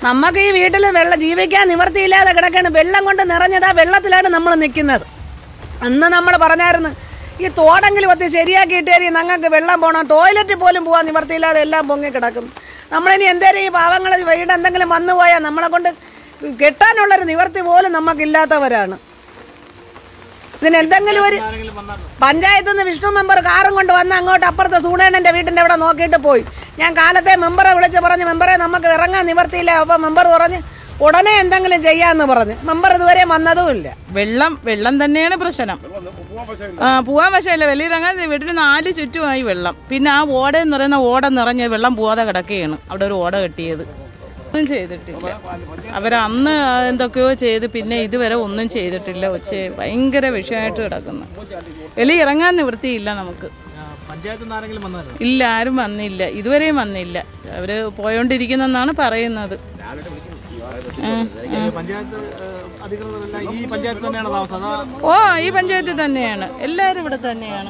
നമുക്ക് ഈ വീട്ടിൽ വെള്ളം ജീവിക്കാൻ നിവർത്തിയില്ലാതെ കിടക്കാണ് വെള്ളം കൊണ്ട് നിറഞ്ഞതാ വെള്ളത്തിലാണ് നമ്മൾ നിൽക്കുന്നത് അന്ന് നമ്മൾ പറഞ്ഞായിരുന്നു ഈ തോടെങ്കിലും ഒത്തി ശരിയാക്കിയിട്ട് തരി ഞങ്ങൾക്ക് വെള്ളം പോകണം ടോയ്ലറ്റിൽ പോലും പോകാൻ നിവർത്തിയില്ലാതെ എല്ലാം പൊങ്ങി കിടക്കും നമ്മളിനി എന്തേലും ഈ പാവങ്ങൾ വീട് എന്തെങ്കിലും വന്നു പോയാൽ നമ്മളെ കൊണ്ട് കെട്ടാനുള്ളൊരു നിവർത്തി പോലും നമുക്കില്ലാത്തവരാണ് ഇതിന് എന്തെങ്കിലും ഒരു പഞ്ചായത്തിൽ നിന്ന് വിഷ്ണു മെമ്പർ കാറും കൊണ്ട് വന്ന് അങ്ങോട്ട് അപ്പുറത്തെ സൂണേണൻ്റെ വീട്ടിൻ്റെ അവിടെ നോക്കിയിട്ട് പോയി ഞാൻ കാലത്തെ മെമ്പറെ വിളിച്ച് പറഞ്ഞ് മെമ്പറെ നമുക്ക് ഇറങ്ങാൻ നിവർത്തിയില്ല അപ്പോൾ മെമ്പർ പറഞ്ഞ് ഉടനെ എന്തെങ്കിലും ചെയ്യാമെന്ന് പറഞ്ഞ് മെമ്പർ ഇതുവരെ വന്നതുമില്ല വെള്ളം വെള്ളം തന്നെയാണ് പ്രശ്നം ആ പോവാൻ വശമില്ല വെളിയിറങ്ങാൻ വീട്ടിന് നാല് ചുറ്റുമായി വെള്ളം പിന്നെ ആ ഓട എന്ന് പറയുന്ന ഓട നിറഞ്ഞ് വെള്ളം പോവാതെ കിടക്കുകയാണ് അവിടെ ഒരു ഓട കെട്ടിയത് ഒന്നും ചെയ്തിട്ടില്ല അവർ അന്ന് എന്തൊക്കെയോ ചെയ്ത് പിന്നെ ഇതുവരെ ഒന്നും ചെയ്തിട്ടില്ല ഉച്ച ഭയങ്കര വിഷയമായിട്ട് കിടക്കുന്നു വെളിയിറങ്ങാൻ നിവൃത്തിയില്ല നമുക്ക് പഞ്ചായത്തിൽ നിന്ന് ആരെങ്കിലും വന്നായിരുന്നു ഇല്ല ആരും വന്നില്ല ഇതുവരെയും വന്നില്ല അവർ പോയോണ്ടിരിക്കുന്നെന്നാണ് പറയുന്നത് പഞ്ചായത്ത് ഏഹ്, അധികൃതരെല്ലാം ഈ പഞ്ചായത്ത് തന്നെയാണ് താമസം അതാ ഓ ഈ പഞ്ചായത്തിൽ തന്നെയാണ് എല്ലാവരും ഇവിടെ തന്നെയാണ്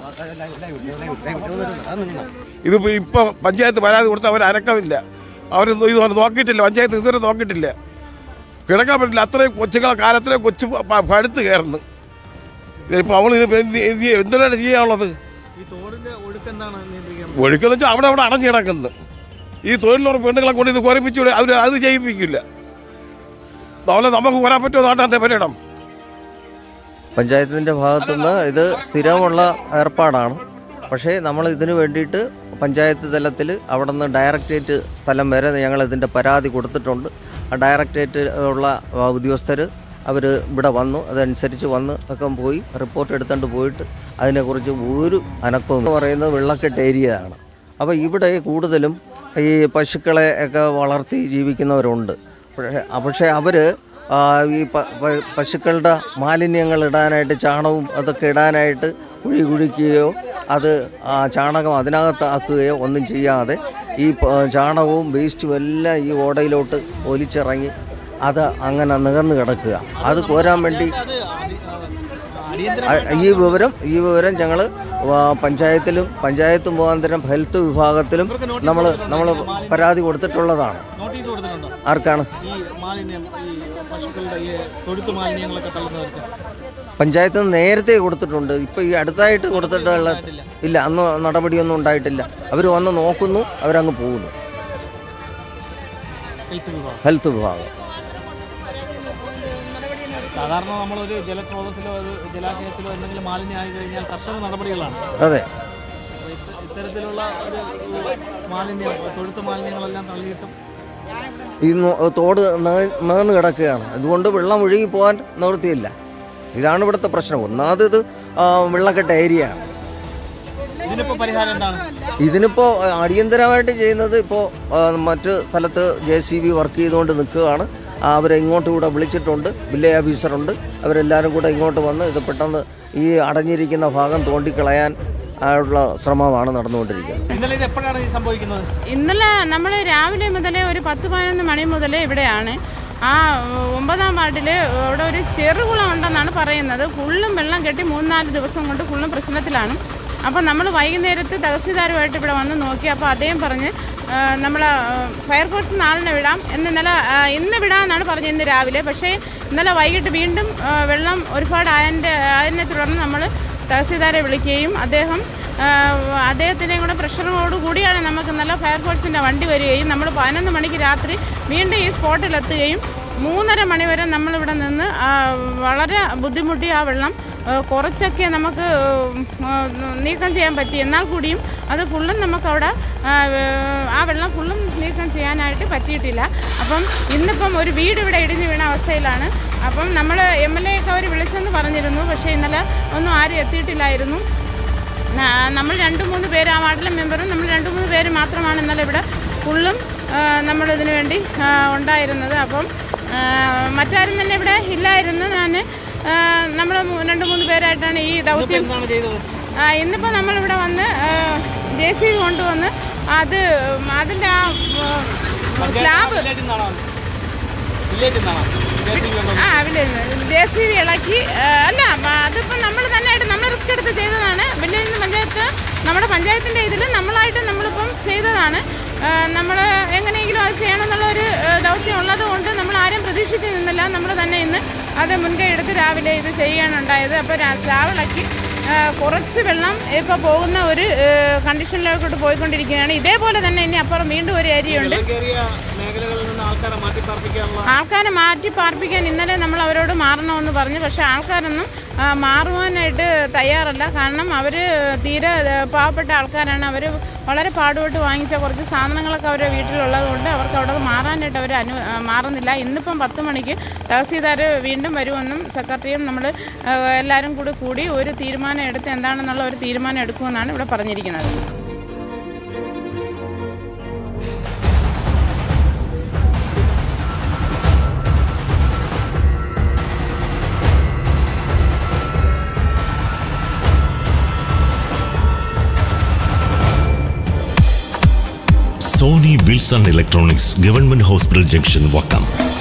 ഇതിപ്പോൾ ഇപ്പോൾ പഞ്ചായത്ത് പരാതി കൊടുത്ത് അവർ അനക്കമില്ല അവർ ഇത് നോക്കിയിട്ടില്ല പഞ്ചായത്ത് ഇതുവരെ നോക്കിയിട്ടില്ല കിടക്കാൻ പറ്റില്ല അത്രയും കൊച്ചുങ്ങളെ കാലത്തിലെ കൊച്ചു പ- പഴുത്ത് കയറുന്നു ഇപ്പോൾ അവൾ ഇത് എന്തിനാണ് ചെയ്യാനുള്ളത് ഈ തോടിന്റെ ഒഴുക്ക് എന്താണ് നിയന്ത്രിക്കുന്നത് ഒഴുക്കെന്ന് വെച്ചാൽ അവിടെ അവിടെ അടഞ്ഞു കിടക്കുന്നു ഈ തൊഴിലുറപ്പ് പെണ്ണുങ്ങളെ കൊണ്ട് ഇത് കുറപ്പിച്ചു അവർ അത് ചെയ്യിപ്പിക്കില്ല അതുപോലെ നമുക്ക് വരാൻ പറ്റുമോ നാട്ടാൻ്റെ പര്യടം പഞ്ചായത്തിൻ്റെ ഭാഗത്തുനിന്ന് ഇത് സ്ഥിരമുള്ള ഏർപ്പാടാണ് പക്ഷേ നമ്മൾ ഇതിനു വേണ്ടിയിട്ട് പഞ്ചായത്ത് തലത്തിൽ അവിടെ നിന്ന് ഡയറക്ടറേറ്റ് സ്ഥലം വരെ ഞങ്ങൾ ഇതിൻ്റെ പരാതി കൊടുത്തിട്ടുണ്ട് ആ ഡയറക്ടറേറ്റ് ഉള്ള ഉദ്യോഗസ്ഥർ അവർ ഇവിടെ വന്നു അതനുസരിച്ച് വന്ന് ഒക്കെ പോയി റിപ്പോർട്ട് എടുത്തുകൊണ്ട് പോയിട്ട് അതിനെക്കുറിച്ച് ഒരു അനക്കവും എന്ന് പറയുന്നത് വെള്ളക്കെട്ട് ഏരിയ ആണ് അപ്പോൾ ഇവിടെ കൂടുതലും ഈ പശുക്കളെ ഒക്കെ വളർത്തി ജീവിക്കുന്നവരുണ്ട് പക്ഷേ പക്ഷേ അവർ ഈ പ- പ- പശുക്കളുടെ മാലിന്യങ്ങൾ ഇടാനായിട്ട് ചാണകവും അതൊക്കെ ഇടാനായിട്ട് കുഴി കുഴിക്കുകയോ അത് ആ ചാണകം അതിനകത്ത് ആക്കുകയോ ഒന്നും ചെയ്യാതെ ഈ പ- ചാണകവും വേസ്റ്റും എല്ലാം ഈ ഓടയിലോട്ട് ഒലിച്ചിറങ്ങി അത് അങ്ങനെ നികന്ന് കിടക്കുക അത് കോരാൻ വേണ്ടി അ- ഈ വിവരം ഈ വിവരം ഞങ്ങൾ പഞ്ചായത്തിലും പഞ്ചായത്ത് മുഖാന്തരം ഹെൽത്ത് വിഭാഗത്തിലും നമ്മൾ നമ്മൾ പരാതി കൊടുത്തിട്ടുള്ളതാണ് നോട്ടീസ് കൊടുത്തിട്ടുണ്ടോ ആർക്കാണ് ഈ മാലിന്യം ഈ പശുക്കളുടെ ഈ തൊഴുത്ത് മാലിന്യങ്ങളൊക്കെ തള്ളുന്നവർക്ക് പഞ്ചായത്ത് നിന്ന് നേരത്തെ കൊടുത്തിട്ടുണ്ട് ഇപ്പം ഈ അടുത്തായിട്ട് കൊടുത്തിട്ടുള്ള ഇല്ല അന്ന് നടപടിയൊന്നും ഉണ്ടായിട്ടില്ല അവർ വന്ന് നോക്കുന്നു അവരങ്ങ് പോകുന്നു ഹെൽത്ത് വിഭാഗം ഹെൽത്ത് വിഭാഗം സാധാരണ നമ്മളൊരു ജലസ്രോതസ്സിലോ ഒരു ജലാശയത്തിലോ എന്തെങ്കിലും മാലിന്യം ആയി കഴിഞ്ഞാൽ കർശന നടപടികളാണ് അതെ അപ്പോൾ ഇത്ത- ഇത്തരത്തിലുള്ള ഒരു മാലിന്യം തൊഴുത്ത് മാലിന്യങ്ങളെല്ലാം തള്ളിയിട്ടും ഈ നോ- തോട് നേർന്ന് കിടക്കുകയാണ് അതുകൊണ്ട് വെള്ളം ഒഴുകി പോകാൻ നിവൃത്തിയില്ല ഇതാണ് ഇവിടുത്തെ പ്രശ്നം ഒന്നാമത് ഇത് ആ, വെള്ളക്കെട്ട ഏരിയ ആണ് ഇതിനിപ്പോ പരിഹാരം എന്താണ് ഇതിനിപ്പോൾ അടിയന്തരമായിട്ട് ചെയ്യുന്നത് ഇപ്പോൾ മറ്റ് സ്ഥലത്ത് ജെ സി ബി വർക്ക് ചെയ്തുകൊണ്ട് നിൽക്കുകയാണ് അവരെ ഇങ്ങോട്ട് കൂടെ വിളിച്ചിട്ടുണ്ട് വില്ലേജ് ഓഫീസറുണ്ട് അവരെല്ലാവരും കൂടെ ഇങ്ങോട്ട് വന്ന് ഇത് പെട്ടെന്ന് ഈ അടഞ്ഞിരിക്കുന്ന ഭാഗം തോണ്ടിക്കളയാൻ ഉള്ള ശ്രമമാണ് നടന്നുകൊണ്ടിരിക്കുന്നത് ഇന്നലെ ഇത് എപ്പോഴാണ് ഈ സംഭവിക്കുന്നത് ഇന്നലെ നമ്മൾ രാവിലെ മുതലേ ഒരു പത്ത് പതിനൊന്ന് മണി മുതലേ ഇവിടെയാണ് ആ ഒമ്പതാം വാർഡിൽ ഇവിടെ ഒരു ചെറുകുളം ഉണ്ടെന്നാണ് പറയുന്നത് ഫുള്ളും വെള്ളം കെട്ടി മൂന്നാല് ദിവസം കൊണ്ട് ഫുള്ളും പ്രശ്നത്തിലാണ് അപ്പോൾ നമ്മൾ വൈകുന്നേരത്ത് തഹസീൽദാരുമായിട്ട് ഇവിടെ വന്ന് നോക്കി അപ്പോൾ അദ്ദേഹം പറഞ്ഞ് നമ്മൾ ഫയർഫോഴ്സ് നാളിനെ വിടാം എന്ന് ഇന്നലെ ആ, ഇന്ന് വിടാമെന്നാണ് പറഞ്ഞത് ഇന്ന് രാവിലെ പക്ഷേ ഇന്നലെ വൈകിട്ട് വീണ്ടും ആ, വെള്ളം ഒരുപാട് അതിൻ്റെ അതിനെ തുടർന്ന് നമ്മൾ തഹസീൽദാരെ വിളിക്കുകയും അദ്ദേഹം ആ, അദ്ദേഹത്തിൻ്റെയും കൂടെ പ്രഷറോട് കൂടിയാണ് നമുക്ക് നല്ല ഫയർഫോഴ്സിൻ്റെ വണ്ടി വരികയും നമ്മൾ പതിനൊന്ന് മണിക്ക് രാത്രി വീണ്ടും ഈ സ്പോട്ടിലെത്തുകയും മൂന്നര മണി വരെ നമ്മളിവിടെ നിന്ന് ആ, വളരെ ബുദ്ധിമുട്ടി ആ വെള്ളം ആ, കുറച്ചൊക്കെ നമുക്ക് ആ, നീക്കം ചെയ്യാൻ പറ്റി എന്നാൽ കൂടിയും അത് ഫുള്ളും നമുക്കവിടെ ആ, ആ വെള്ളം ഫുള്ളും നീക്കം ചെയ്യാനായിട്ട് പറ്റിയിട്ടില്ല അപ്പം ഇന്നിപ്പം ഒരു വീട് ഇവിടെ ഇടിഞ്ഞു വീണ അവസ്ഥയിലാണ് അപ്പം നമ്മൾ എം എൽ എ ഒക്കെ അവർ വിളിച്ചെന്ന് പറഞ്ഞിരുന്നു പക്ഷേ ഇന്നലെ ഒന്നും ആരും എത്തിയിട്ടില്ലായിരുന്നു ന- നമ്മൾ രണ്ട് മൂന്ന് പേര് ആ വാർഡിലെ മെമ്പറും നമ്മൾ രണ്ട് മൂന്ന് പേര് മാത്രമാണ് ഇന്നലെ ഇവിടെ ഫുള്ളും നമ്മളിതിനു വേണ്ടി ആ, ഉണ്ടായിരുന്നത് അപ്പം ആ, മറ്റാരും തന്നെ ഇവിടെ ഇല്ലായിരുന്നു ഞാൻ നമ്മൾ രണ്ട് മൂന്ന് പേരായിട്ടാണ് ഈ ദൗത്യം എന്താണ് ചെയ്തത് ആ, ഇന്നിപ്പോൾ നമ്മളിവിടെ വന്ന് ജെ സി ബി കൊണ്ടുവന്ന് അത് അതിൻ്റെ ആ സ്ലാബ് വില്ലേജിൽ നിന്നാണോ വില്ലേജിൽ നിന്നാണോ JCB കൊണ്ടുവന്നത്? ആ അവിടെ ജെ സി ബി ഇളക്കി ആ, അല്ല മ- അതിപ്പോൾ നമ്മൾ തന്നെയായിട്ട് നമ്മൾ റിസ്ക് എടുത്ത് ചെയ്തതാണ് വില്ലേജ് പഞ്ചായത്ത് നമ്മുടെ പഞ്ചായത്തിൻ്റെ ഇതിൽ നമ്മളായിട്ട് നമ്മളിപ്പം ചെയ്തതാണ് അതുകൊണ്ടാണ് നമ്മൾ എങ്ങനെയെങ്കിലും അത് ചെയ്യണമെന്നുള്ള ഒരു ആ, ദൗത്യം ഉള്ളത് കൊണ്ട് നമ്മൾ ആരും പ്രതീക്ഷിച്ച് നിന്നില്ല നമ്മൾ തന്നെ ഇന്ന് അത് മുൻകൈ എടുത്ത് രാവിലെ ഇത് ചെയ്യുകയാണ് ഉണ്ടായത് അപ്പോൾ സ്ലാവിളക്കി ആ, കുറച്ച് വെള്ളം ഇപ്പോൾ പോകുന്ന ഒരു ആ, കണ്ടീഷനിലോട്ട് പോയിക്കൊണ്ടിരിക്കുകയാണ് ഇതേപോലെ തന്നെ ഇനി അപ്പുറം വീണ്ടും ഒരു ഏരിയയുണ്ട് വെള്ളം കയറിയ മേഖലകളിൽ നിന്ന് ആൾക്കാരെ മാറ്റി പാർപ്പിക്കാനുള്ള ആൾക്കാരെ മാറ്റി പാർപ്പിക്കാൻ ഇന്നലെ നമ്മൾ അവരോട് മാറണമെന്ന് പറഞ്ഞു പക്ഷേ ആൾക്കാരൊന്നും ആ, മാറുവാനായിട്ട് തയ്യാറല്ല കാരണം അവർ തീരെ ആ, പാവപ്പെട്ട ആൾക്കാരാണ് അവർ വളരെ പാടുപെട്ട് വാങ്ങിച്ച കുറച്ച് സാധനങ്ങളൊക്കെ അവരുടെ വീട്ടിലുള്ളത് കൊണ്ട് അവർക്ക് അവിടെ മാറാനായിട്ട് അവർ അനു ആ, മാറുന്നില്ല ഇന്നിപ്പം പത്ത് മണിക്ക് തഹസീൽദാർ വീണ്ടും വരുമെന്നും സെക്രട്ടറിയും നമ്മൾ എല്ലാവരും കൂടി കൂടി ഒരു തീരുമാനം എടുത്ത് എന്താണെന്നുള്ള ഒരു തീരുമാനം എടുക്കുമെന്നാണ് ഇവിടെ പറഞ്ഞിരിക്കുന്നത് Sony Wilson electronics government hospital junction Vakkom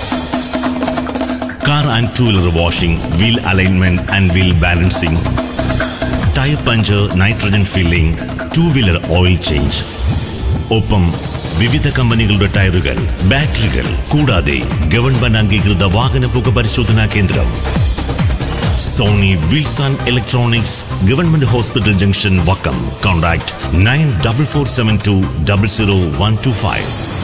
car and two wheeler washing wheel alignment and wheel balancing tyre puncture nitrogen filling two wheeler oil change ഒപ്പം വിവിധ കമ്പനികളുടെ ടയറുകൾ ബാറ്ററികൾ കൂടാതെ ഗവൺമെന്റ് അംഗീകൃത വാഹന പുക പരിശോധനാ കേന്ദ്രം Sony Wilson electronics government hospital junction Vakkom contact nine double four seven two double zero one two five